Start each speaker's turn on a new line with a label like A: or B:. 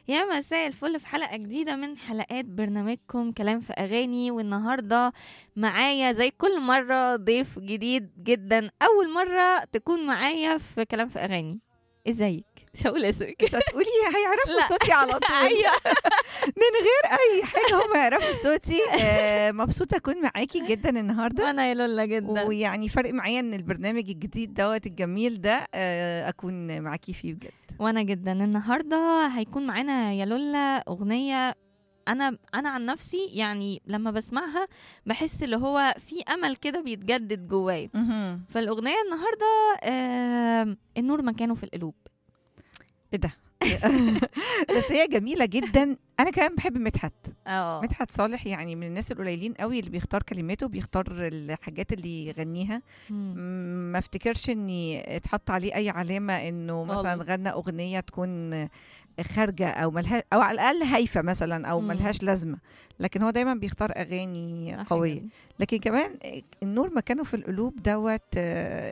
A: يا مساء الفل في حلقة جديدة من حلقات برنامجكم كلام في أغاني والنهاردة معايا زي كل مرة ضيف جديد جدا أول مرة تكون معايا في كلام في أغاني ازيك؟ مش هقول اسمك
B: مش هتقولي
A: لا.
B: هيعرفوا صوتي على طول
A: ايوه
B: من غير اي حاجه هم يعرفوا صوتي آه، مبسوطه اكون معاكي جدا النهارده
A: انا يا لولا جدا
B: ويعني فرق معايا ان البرنامج الجديد دوت الجميل ده آه، اكون معاكي فيه بجد
A: وانا جدا النهارده هيكون معانا يا لولا اغنيه انا انا عن نفسي يعني لما بسمعها بحس اللي هو في امل كده بيتجدد جوايا
B: مهم.
A: فالاغنيه النهارده آه النور مكانه في القلوب
B: ايه ده بس هي جميله جدا انا كمان بحب مدحت
A: اه
B: مدحت صالح يعني من الناس القليلين قوي اللي بيختار كلماته بيختار الحاجات اللي يغنيها
A: مم.
B: م- ما افتكرش اني اتحط عليه اي علامه انه مثلا
A: خالص.
B: غنى اغنيه تكون خارجه او ملها او على الاقل هايفه مثلا او
A: مم.
B: ملهاش لازمه لكن هو دايما بيختار اغاني
A: صح
B: قويه
A: جدا.
B: لكن كمان النور مكانه في القلوب دوت آه،